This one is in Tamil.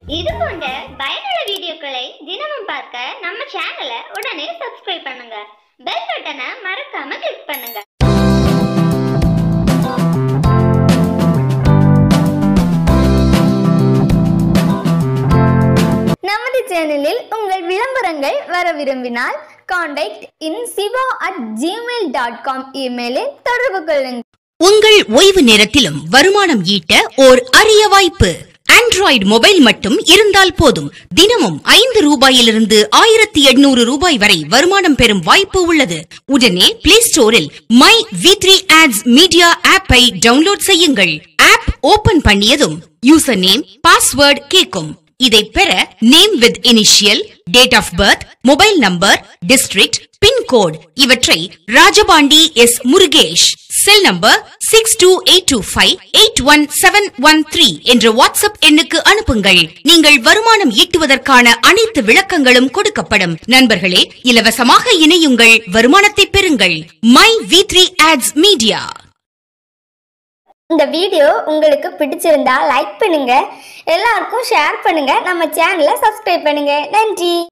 இது போன்ற பயனுள்ள வீடியோக்களை தினமும் பார்க்க நம்ம சேனலை உடனே சப்ஸ்கிரைப் பண்ணுங்க பெல் பட்டனை மறக்காம கிளிக் பண்ணுங்க நமது சேனலில் உங்கள் விளம்பரங்கள் வர விரும்பினால் contact in Siva at Gmail dot com இமெயிலில் தொடர்பு கொள்ளுங்கள் உங்கள் ஓய்வு நேரத்திலும் வருமானம் ஈட்ட ஓர் அரிய வாய்ப்பு ஆண்ட்ராய்டு மொபைல் மட்டும் இருந்தால் போதும் தினமும் ஐந்து ரூபாயிலிருந்து ஆயிரத்தி எண்ணூறு ரூபாய் வரை வருமானம் பெறும் வாய்ப்பு உள்ளது உடனே பிளே ஸ்டோரில் my V three ads media ஆப்பை டவுன்லோட் செய்யுங்கள் ஆப் ஓபன் பண்ணியதும் யூசர் நேம் பாஸ்வேர்ட் கேட்கும் இதை பெற name with initial date of birth mobile number district pincode இவற்றை Rajapandi S Murugesh cell number six two eight two five eight one seven one three என்ற வாட்ஸ்அப் எண்ணுக்கு அனுப்புங்கள் நீங்கள் வருமானம் ஈட்டுவதற்கான அனைத்து விளக்கங்களும் கொடுக்கப்படும் நண்பர்களே இலவசமாக இணையுங்கள் வருமானத்தை பெறுங்கள் my V three ads media இந்த வீடியோ உங்களுக்கு பிடிச்சிருந்தா லைக் பண்ணுங்க எல்லாருக்கும் ஷேர் பண்ணுங்க நம்ம சேனலை சப்ஸ்கிரைப் பண்ணுங்க நன்றி